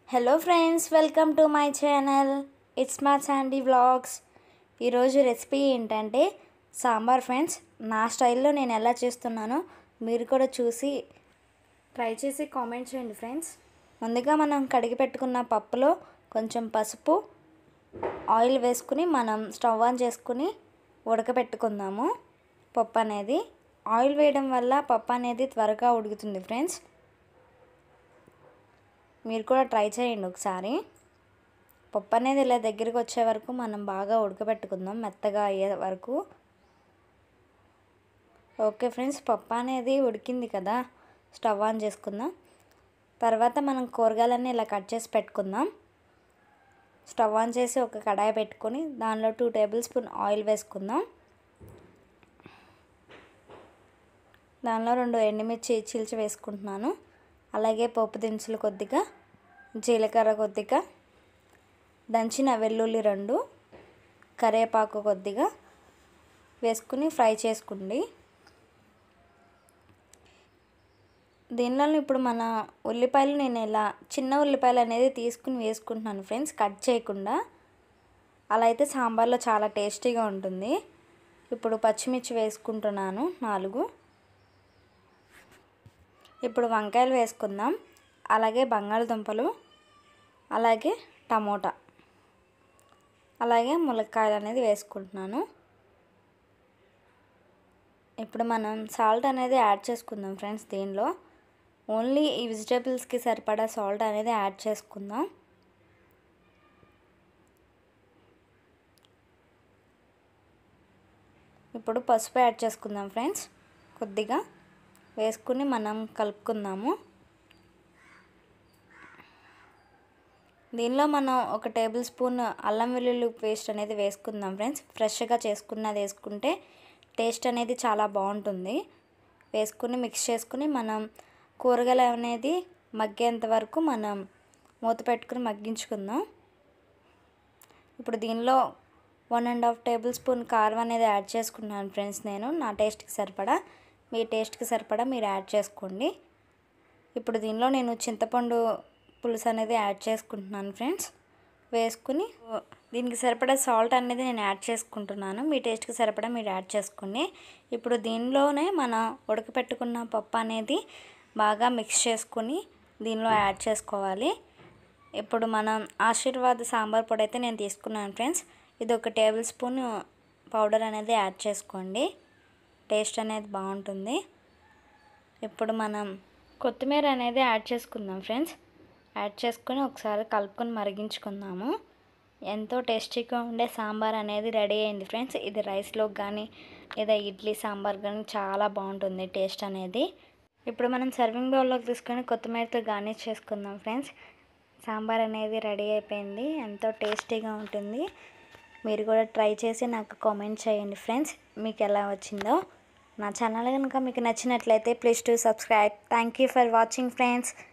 hello friends welcome to my channel it's మా Sandy vlogs ఈరోజు recipe ఏంటంటే sambar friends నా స్టైల్లో నేను ఎలా చేస్తున్నానో మీరు కూడా చూసి ట్రై చేసి కామెంట్ చేయండి ఫ్రెండ్స్ ముందుగా మనం కడిగి పెట్టుకున్న పప్పులో కొంచెం పసుపు ఆయిల్ వేసుకుని మనం స్టవ్ ఆన్ చేసుకుని ఉడకబెట్టుకుందాము పప్పు అనేది ఆయిల్ వేయడం వల్ల పప్పు అనేది త్వరగా ఉడుకుతుంది ఫ్రెండ్స్ మీరు కూడా ట్రై చేయండి ఒకసారి పప్పు అనేది ఇలా దగ్గరికి వచ్చే వరకు మనం బాగా ఉడకబెట్టుకుందాం మెత్తగా అయ్యే వరకు ఓకే ఫ్రెండ్స్ పప్పు అనేది ఉడికింది కదా స్టవ్ ఆన్ చేసుకుందాం తర్వాత మనం కూరగాయలన్నీ ఇలా కట్ చేసి పెట్టుకుందాం స్టవ్ ఆన్ చేసి ఒక కడాయి పెట్టుకొని దానిలో టూ టేబుల్ స్పూన్ ఆయిల్ వేసుకుందాం దానిలో రెండు ఎండుమిర్చి చీల్చి వేసుకుంటున్నాను అలాగే పోపు దినుసులు కొద్దిగా జీలకర్ర కొద్దిగా దంచిన వెల్లుల్లి రెండు కరివేపాకు కొద్దిగా వేసుకుని ఫ్రై చేసుకోండి దీనిలో ఇప్పుడు మన ఉల్లిపాయలు నేను ఇలా చిన్న ఉల్లిపాయలు అనేది తీసుకుని వేసుకుంటున్నాను ఫ్రెండ్స్ కట్ చేయకుండా అలా అయితే సాంబార్లో చాలా టేస్టీగా ఉంటుంది ఇప్పుడు పచ్చిమిర్చి వేసుకుంటున్నాను నాలుగు ఇప్పుడు వంకాయలు వేసుకుందాం అలాగే బంగాళదుంపలు అలాగే టమోటా అలాగే ములక్కాయలు అనేది వేసుకుంటున్నాను ఇప్పుడు మనం సాల్ట్ అనేది యాడ్ చేసుకుందాం ఫ్రెండ్స్ దీనిలో ఓన్లీ ఈ వెజిటేబుల్స్కి సరిపడా సాల్ట్ అనేది యాడ్ చేసుకుందాం ఇప్పుడు పసుపు యాడ్ చేసుకుందాం ఫ్రెండ్స్ కొద్దిగా వేసుకుని మనం కలుపుకుందాము దీనిలో మనం ఒక టేబుల్ స్పూన్ అల్లం వెల్లుల్లి పేస్ట్ అనేది వేసుకుందాం ఫ్రెండ్స్ ఫ్రెష్గా చేసుకున్నది వేసుకుంటే టేస్ట్ అనేది చాలా బాగుంటుంది వేసుకుని మిక్స్ చేసుకుని మనం కూరగాయలు అనేది మగ్గేంత వరకు మనం మూత పెట్టుకుని మగ్గించుకుందాం ఇప్పుడు దీనిలో one and half tablespoon కారం అనేది యాడ్ చేసుకున్నాను ఫ్రెండ్స్ నేను నా టేస్ట్కి సరిపడా మీ టేస్ట్కి సరిపడా మీరు యాడ్ చేసుకోండి ఇప్పుడు దీనిలో నేను చింతపండు పులుసు అనేది యాడ్ చేసుకుంటున్నాను ఫ్రెండ్స్ వేసుకుని దీనికి సరిపడా సాల్ట్ అనేది నేను యాడ్ చేసుకుంటున్నాను మీ టేస్ట్కి సరిపడా మీరు యాడ్ చేసుకోండి ఇప్పుడు దీనిలోనే మనం ఉడకపెట్టుకున్న పప్పు అనేది బాగా మిక్స్ చేసుకుని దీనిలో యాడ్ చేసుకోవాలి ఇప్పుడు మనం ఆశీర్వాద్ సాంబార్ పొడి అయితే నేను తీసుకున్నాను ఫ్రెండ్స్ ఇది ఒక టేబుల్ స్పూన్ పౌడర్ అనేది యాడ్ చేసుకోండి టేస్ట్ అనేది బాగుంటుంది ఇప్పుడు మనం కొత్తిమీర అనేది యాడ్ చేసుకుందాం ఫ్రెండ్స్ యాడ్ చేసుకొని ఒకసారి కలుపుకొని మరిగించుకుందాము ఎంతో టేస్టీగా ఉండే సాంబార్ అనేది రెడీ అయింది ఫ్రెండ్స్ ఇది రైస్లో కానీ లేదా ఇడ్లీ సాంబార్ కానీ చాలా బాగుంటుంది టేస్ట్ అనేది ఇప్పుడు మనం సర్వింగ్ బౌల్లోకి తీసుకొని కొత్తిమీరతో గార్నిష్ చేసుకుందాం ఫ్రెండ్స్ సాంబార్ అనేది రెడీ అయిపోయింది ఎంతో టేస్టీగా ఉంటుంది మీరు కూడా ట్రై చేసి నాకు కామెంట్ చేయండి ఫ్రెండ్స్ మీకు ఎలా వచ్చిందో నా ఛానల్ కనుక మీకు నచ్చినట్లయితే please to subscribe thank you for watching friends